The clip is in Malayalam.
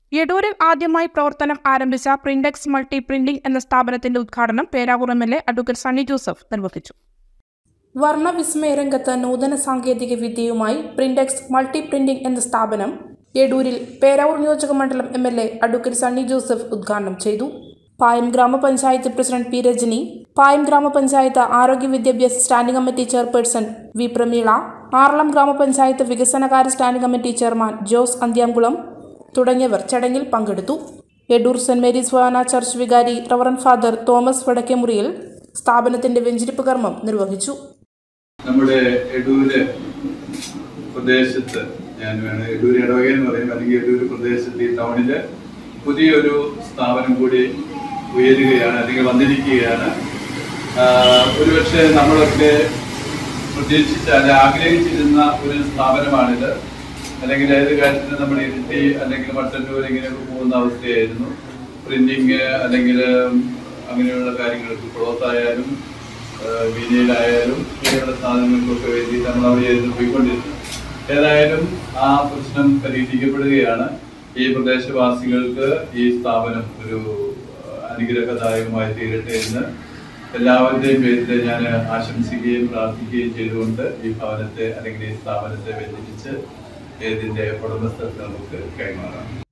എടൂരിൽ ആദ്യമായി പ്രവർത്തനം ആരംഭിച്ച പ്രിന്റെക്സ് മൾട്ടി പ്രിന്റിംഗ് എന്ന സ്ഥാപനത്തിന്റെ ഉദ്ഘാടനം Peravoor M L A advocate Sunny Joseph നിർവഹിച്ചു വർണ്ണവിസ്മയ രംഗത്ത് നൂതന സാങ്കേതിക വിദ്യയുമായി പ്രിന്റെക്സ് മൾട്ടി പ്രിന്റിംഗ് എന്ന സ്ഥാപനം എടൂരിൽ പേരാവൂർ നിയോജക മണ്ഡലം M L A advocate Sunny Joseph ഉദ്ഘാടനം ചെയ്തു പായം ഗ്രാമപഞ്ചായത്ത് പ്രസിഡന്റ് പി രജനി പായം ഗ്രാമപഞ്ചായത്ത് ആരോഗ്യ വിദ്യാഭ്യാസ standing committee chairperson V Prameela Aralam ഗ്രാമപഞ്ചായത്ത് വികസനകാര്യ standing committee chairman Jose Anthyamkulam തുടങ്ങിയവർ ചടങ്ങിൽ പങ്കെടുത്തു എഡൂർ സെന്റ് മേരീസ് ഭവന ചർച്ച് വികാരി റവറൻ ഫാദർ തോമസ് വടക്കേമുറിയിൽ സ്ഥാപനത്തിന്റെ വെഞ്ചിരിപ്പ് കർമ്മം നിർവഹിച്ചു നമ്മുടെ എടൂര് പ്രദേശത്ത് ഞാൻ വേണം എടൂര് ഇടവക എന്ന് പറയും അല്ലെങ്കിൽ എടൂര് പ്രദേശത്ത് ഈ ടൗണില് പുതിയൊരു സ്ഥാപനം കൂടി ഉയരുകയാണ് അല്ലെങ്കിൽ വന്നിരിക്കുകയാണ് ആഹ് ഒരുപക്ഷെ നമ്മളൊക്കെ പ്രതീക്ഷിച്ച അല്ലെ ആഗ്രഹിച്ചിരുന്ന ഒരു സ്ഥാപനമാണിത് അല്ലെങ്കിൽ ഏത് കാര്യത്തിന് നമ്മൾ ഇരുട്ടി അല്ലെങ്കിൽ മട്ടന്നൂർ ഇങ്ങനെയൊക്കെ പോകുന്ന അവസ്ഥയായിരുന്നു പ്രിന്റിങ് അല്ലെങ്കിൽ അങ്ങനെയുള്ള കാര്യങ്ങൾക്ക് ക്ലോത്ത് ആയാലും വിനയിലായാലും ഇങ്ങനെയുള്ള സാധനങ്ങൾക്കൊക്കെ വേണ്ടി നമ്മൾ അവിടെയായിരുന്നു പോയിക്കൊണ്ടിരുന്നത് ഏതായാലും ആ പ്രശ്നം പരിഹരിക്കപ്പെടുകയാണ് ഈ പ്രദേശവാസികൾക്ക് ഈ സ്ഥാപനം ഒരു ഏഹ്, അനുഗ്രഹദായകമായി തീരട്ടെ എന്ന് എല്ലാവരുടെയും പേരിൽ ഞാൻ ആശംസിക്കുകയും പ്രാർത്ഥിക്കുകയും ചെയ്തുകൊണ്ട് ഈ ഭവനത്തെ അല്ലെങ്കിൽ ഈ സ്ഥാപനത്തെ ബന്ധിപ്പിച്ച് ഇതിന്റെ ഉടമസ്ഥർക്ക് നമുക്ക് കൈമാറാം